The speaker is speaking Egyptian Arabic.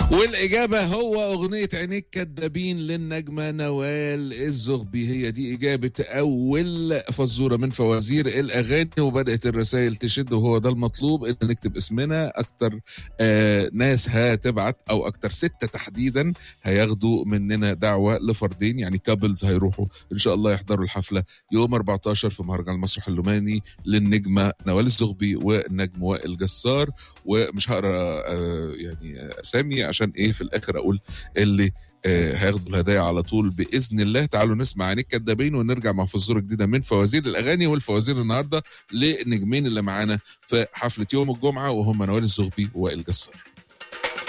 والإجابة هو أغنية عينيك كدابين للنجمة نوال الزغبي هي دي إجابة أول فزورة من فوازير الأغاني وبدأت الرسائل تشد وهو ده المطلوب إن نكتب اسمنا أكتر آه ناس هتبعت أو أكتر ستة تحديدا هياخدوا مننا دعوة لفردين يعني كابلز هيروحوا إن شاء الله يحضروا الحفلة يوم 14 في مهرجان المسرح اللوماني للنجمة نوال الزغبي والنجم وائل جسار ومش هقرا آه يعني اسامي عشان ايه في الاخر اقول اللي آه هياخدوا الهدايا على طول باذن الله تعالوا نسمع عينيك كدابين ونرجع مع فزوره جديده من فوازير الاغاني والفوازير النهارده للنجمين اللي معانا في حفله يوم الجمعه وهم نوال الزغبي ووائل جسار